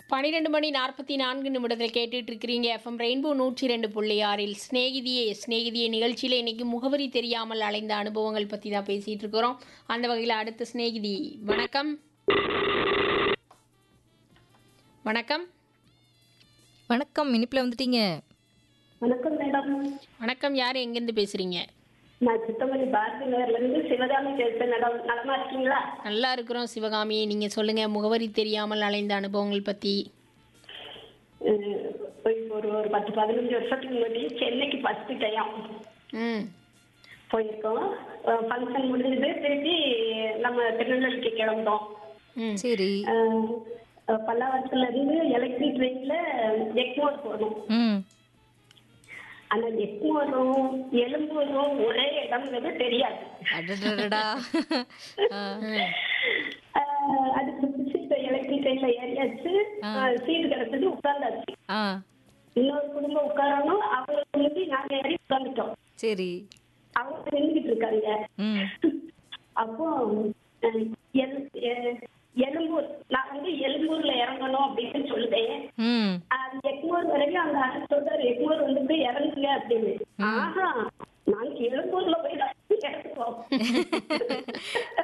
பன்னிரெண்டு மணி நாற்பத்தி நான்கு நிமிடத்தில் கேட்டுட்டு இருக்கிறீங்க எஃப்எம் ரெயின்போ நூற்றி ரெண்டு புள்ளி ஆறில் ஸ்நேகிதியே ஸ்நேகிதியே நிகழ்ச்சியில் இன்னைக்கு முகவரி தெரியாமல் அலைந்த அனுபவங்கள் பற்றி தான் பேசிகிட்டு இருக்கிறோம் அந்த வகையில் அடுத்த ஸ்நேகிதி வணக்கம் வணக்கம் வணக்கம் இனிப்புல வந்துட்டீங்க வணக்கம் மேடம் வணக்கம் யார் எங்கேருந்து பேசுகிறீங்க நான் சித்தமணி பாரதி நகர்ல இருந்து சிவகாமி பேசுறேன் மேடம் நலமா இருக்கீங்களா நல்லா இருக்கிறோம் சிவகாமி நீங்கள் சொல்லுங்கள் முகவரி தெரியாமல் அலைந்த அனுபவங்கள் பற்றி அஹ் போய் ஒரு ஒரு பத்து பதினஞ்சு வருஷத்துக்கு முன்னாடி சென்னைக்கு ஃபர்ஸ்ட் டைம் ம் போயிருக்கோம் ஃபங்க்ஷன் முடிஞ்சது திருப்பி நம்ம திருநெல்வேலிக்கு கிளம்புறோம் ம் சரி அஹ் அஹ் பல்லாவரத்துல இருந்து எலக்ட்ரிக் ட்ரெயின்ல எக்மோர் போகணும் ம் ஆனா எக்மோரும் எழும்பூரும் ஒரே இடம்ங்கிறது தெரியாது அடடடடா ஆ, அஹ் அதுக்கு பிடிச்சி எலக்ட்ரிக் ட்ரெயின்ல ஏறியாச்சு சீட்டு கிடச்சது உட்கார்ந்தாச்சு ஆ இன்னொரு குடும்பம் உட்காரணும் அவங்களுக்கு முன்னாடி நாங்க ஏறி உட்காந்துட்டோம் சரி அவங்க நின்றுட்டு இருக்காங்க ம் அப்போ அஹ், எல்- எ- எழும்பூர் நான் வந்து எழும்பூர்ல இறங்கணும் அப்படின்னு சொல்லுவேன் ம் அது எக்மோர் வரைக்கும் அந்த ஆள் சொல்றாரு எக்மோர் வந்துட்டு இறங்குங்க அப்படின்னு ஆஹா நாங்க எழும்பூர்ல போய் தான் இறங்குவோம்